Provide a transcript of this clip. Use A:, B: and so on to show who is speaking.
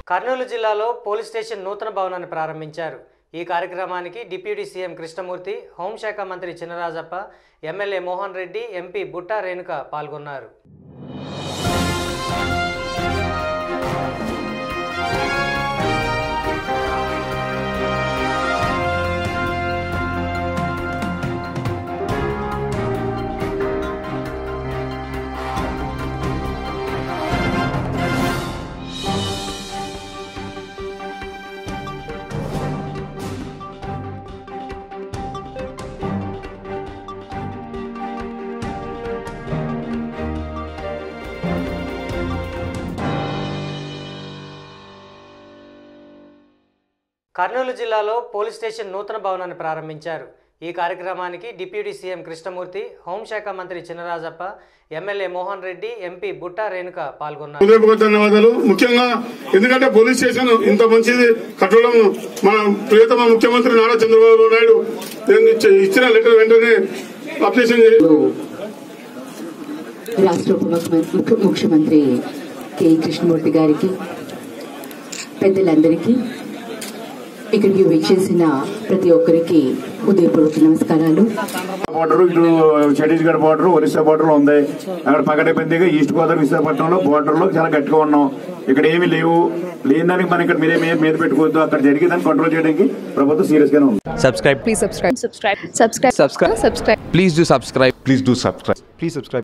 A: కర్నూలు జిల్లాలో police station నూతన భవనాన్ని ప్రారంభించారు ఈ కార్యక్రమానికి డిప్యూటీ సీఎం కృష్ణమూర్తి హోంశాఖ మంత్రి చినరాజప్ప ఎమ్మెల్యే మోహన్ రెడ్డి ఎంపీ బుట్టా రేణుక పాల్గొన్నారు కర్నూలు జిల్లాలో పోలీస్ స్టేషన్ నూతన భవనాన్ని ప్రారంభించారు ఈ కార్యక్రమానికి డిప్యూటీ సీఎం కృష్ణమూర్తి హోంశాఖ మంత్రి చినరాజప్ప ఎమ్మెల్యే మోహన్ రెడ్డి ఎంపీ బుట్టా రేణుక పాల్గొన్నారు
B: హృదయపూర్వక ధన్యవాదాలు ముఖ్యంగా ఎందుకంటే పోలీస్ స్టేషన్ ఇంత మంచిది కట్టడం మన ప్రియతమ ముఖ్యమంత్రి నారా చంద్రబాబు నాయుడు దీన్ని ఇచ్చ- ఇచ్చిన లెటర్ వెంటనే అప్లికేషన్ చే-
C: రాష్ట్ర ఉప ముఖ్య- ముఖ్యమంత్రి కె కృష్ణమూర్తి గారికి పెద్దలందరికీ ఇక్కడికి విచ్చేసిన ప్రతి ఒక్కరికి ఉదయపూర్వక నమస్కారాలు
D: బోర్డర్ ఇటు ఛత్తీస్గఢ్ బోర్డర్ ఒరిస్సా బోర్డర్ ఉంది అక్కడ పకడబందీగా ఈస్ట్ గోదావరి విశాఖపట్నంలో బోర్డర్ లో చాలా గట్టిగా ఉన్నాం ఇక్కడ ఏమీ లేవు లేని దానికి మనం ఇక్కడ మీరే మీద మీద పెట్టుకోవద్దు అక్కడ జరిగేదాన్ని కంట్రోల్ చేయడానికి ప్రభుత్వం సీరియస్ గానే ఉంది
E: subscribe
F: Please subscribe. Subscribe. Subscribe.
E: Subscribe.
F: Subscribe.
E: please do subscribe
G: Please do subscribe.
E: please subscribe